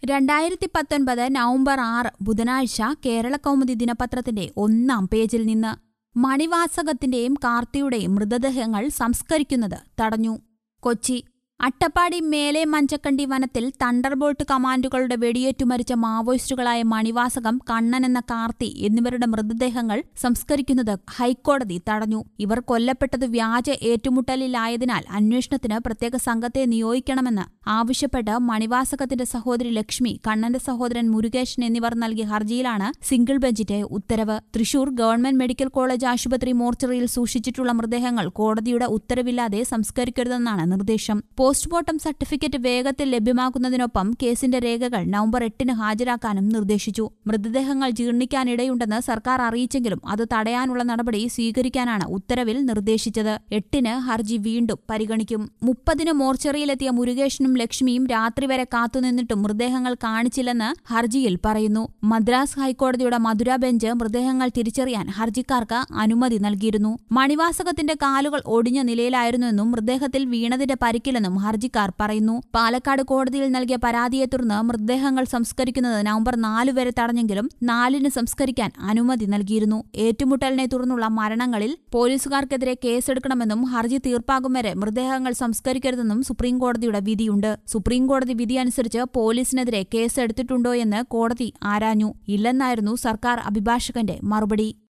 രണ്ടായിരത്തി പത്തൊൻപത് നവംബർ ആറ് ബുധനാഴ്ച കേരളകൗമുദി ദിനപത്രത്തിന്റെ ഒന്നാം പേജിൽ നിന്ന് മണിവാസകത്തിന്റെയും കാർത്തിയുടെയും മൃതദേഹങ്ങൾ സംസ്കരിക്കുന്നത് തടഞ്ഞു കൊച്ചി അട്ടപ്പാടി മേലെ മഞ്ചക്കണ്ടി വനത്തിൽ തണ്ടർബോൾട്ട് കമാൻഡുകളുടെ വെടിയേറ്റു മരിച്ച മാവോയിസ്റ്റുകളായ മണിവാസകം കണ്ണൻ എന്ന കാർത്തി എന്നിവരുടെ മൃതദേഹങ്ങൾ സംസ്കരിക്കുന്നത് ഹൈക്കോടതി തടഞ്ഞു ഇവർ കൊല്ലപ്പെട്ടത് വ്യാജ ഏറ്റുമുട്ടലിലായതിനാൽ അന്വേഷണത്തിന് പ്രത്യേക സംഘത്തെ നിയോഗിക്കണമെന്ന് ആവശ്യപ്പെട്ട് മണിവാസകത്തിന്റെ സഹോദരി ലക്ഷ്മി കണ്ണന്റെ സഹോദരൻ മുരുകേശൻ എന്നിവർ നൽകിയ ഹർജിയിലാണ് സിംഗിൾ ബെഞ്ചിന്റെ ഉത്തരവ് തൃശൂർ ഗവൺമെന്റ് മെഡിക്കൽ കോളേജ് ആശുപത്രി മോർച്ചറിയിൽ സൂക്ഷിച്ചിട്ടുള്ള മൃതദേഹങ്ങൾ കോടതിയുടെ ഉത്തരവില്ലാതെ സംസ്കരിക്കരുതെന്നാണ് നിർദ്ദേശം പോസ്റ്റ്മോർട്ടം സർട്ടിഫിക്കറ്റ് വേഗത്തിൽ ലഭ്യമാക്കുന്നതിനൊപ്പം കേസിന്റെ രേഖകൾ നവംബർ എട്ടിന് ഹാജരാക്കാനും നിർദ്ദേശിച്ചു മൃതദേഹങ്ങൾ ജീർണിക്കാനിടയുണ്ടെന്ന് സർക്കാർ അറിയിച്ചെങ്കിലും അത് തടയാനുള്ള നടപടി സ്വീകരിക്കാനാണ് ഉത്തരവിൽ നിർദ്ദേശിച്ചത് എട്ടിന് ഹർജി വീണ്ടും പരിഗണിക്കും മുപ്പതിന് മോർച്ചറിയിലെത്തിയ മുരുകേഷനും ലക്ഷ്മിയും രാത്രി വരെ കാത്തുനിന്നിട്ടും മൃതദേഹങ്ങൾ കാണിച്ചില്ലെന്ന് ഹർജിയിൽ പറയുന്നു മദ്രാസ് ഹൈക്കോടതിയുടെ മധുര ബെഞ്ച് മൃതദേഹങ്ങൾ തിരിച്ചറിയാൻ ഹർജിക്കാർക്ക് അനുമതി നൽകിയിരുന്നു മണിവാസകത്തിന്റെ കാലുകൾ ഒടിഞ്ഞ നിലയിലായിരുന്നുവെന്നും മൃതദേഹത്തിൽ വീണതിന്റെ പരിക്കില്ലെന്നും ഹർജിക്കാർ പറയുന്നു പാലക്കാട് കോടതിയിൽ നൽകിയ പരാതിയെ തുടർന്ന് മൃതദേഹങ്ങൾ സംസ്കരിക്കുന്നത് നവംബർ നാല് വരെ തടഞ്ഞെങ്കിലും നാലിന് സംസ്കരിക്കാൻ അനുമതി നൽകിയിരുന്നു ഏറ്റുമുട്ടലിനെ തുടർന്നുള്ള മരണങ്ങളിൽ പോലീസുകാർക്കെതിരെ കേസെടുക്കണമെന്നും ഹർജി തീർപ്പാകും വരെ മൃതദേഹങ്ങൾ സംസ്കരിക്കരുതെന്നും സുപ്രീംകോടതിയുടെ വിധിയുണ്ട് സുപ്രീംകോടതി വിധി അനുസരിച്ച് പോലീസിനെതിരെ കേസെടുത്തിട്ടുണ്ടോ എന്ന് കോടതി ആരാഞ്ഞു ഇല്ലെന്നായിരുന്നു സർക്കാർ അഭിഭാഷകന്റെ മറുപടി